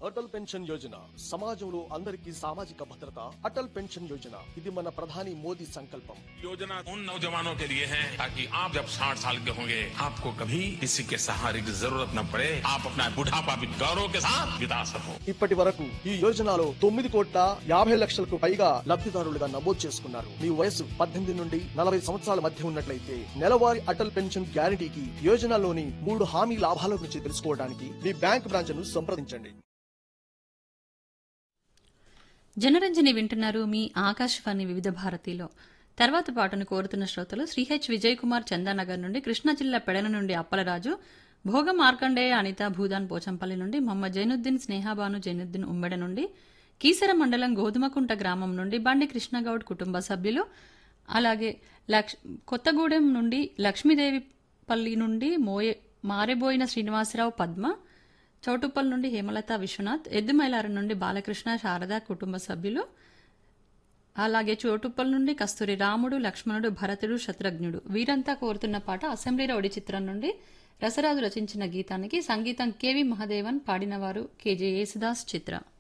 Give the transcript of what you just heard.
Atal pension Yojana సమాజంలో అందరికీ సామాజిక భద్రత అటల్ పెన్షన్ యోజన ఇది మన ప్రధాని మోదీ సంకల్పం योजना उन नौजवानों के लिए है ताकि आप जब 60 साल के होंगे आपको कभी किसी के सहारे की जरूरत न पड़े आप अपना बुढ़ापा भी गौरव के साथ बिता सको ఇప్పటి వరకు ఈ యోజనలో తొమ్మిది కోట్ల యాభై లక్షలకు పైగా లబ్ధిదారులుగా నమోదు చేసుకున్నారు మీ వయసు పద్దెనిమిది నుండి నలభై సంవత్సరాల మధ్య ఉన్నట్లయితే నెలవారీ అటల్ పెన్షన్ గ్యారంటీకి యోజనలోని మూడు హామీ లాభాల గురించి తెలుసుకోవడానికి మీ బ్యాంక్ బ్రాంచ్ ను సంప్రదించండి జనరంజని వింటున్నారు మీ ఆకాశవాణి వివిధ భారతిలో తర్వాత పాటను కోరుతున్న శ్రోతలు శ్రీ హెచ్ విజయ్ కుమార్ చందానగర్ నుండి కృష్ణా జిల్లా పెడన నుండి అప్పలరాజు భోగ మార్కండేయ అనిత భూదాన్ పోచంపల్లి నుండి మొహమ్మద్ జైనుద్దీన్ స్నేహాబాను జైనుద్దీన్ ఉమ్మెడ నుండి కీసర మండలం గోధుమకుంట గ్రామం నుండి బండి కృష్ణగౌడ్ కుటుంబ సభ్యులు అలాగే లక్ష్ కొత్తగూడెం నుండి లక్ష్మీదేవిపల్లి నుండి మోయే మారెబోయిన శ్రీనివాసరావు పద్మ చౌటుప్పల్ నుండి హేమలత విశ్వనాథ్ ఎద్దుమైలారం నుండి బాలకృష్ణ శారద కుటుంబ సభ్యులు అలాగే చోటుప్పల్ నుండి కస్తూరి రాముడు లక్ష్మణుడు భరతుడు శత్రుఘ్నుడు వీరంతా కోరుతున్న పాట అసెంబ్లీ రౌడీ చిత్రం నుండి రసరాజు రచించిన గీతానికి సంగీతం కెవి మహదేవన్ పాడినవారు కెజే యేసుదాస్ చిత్ర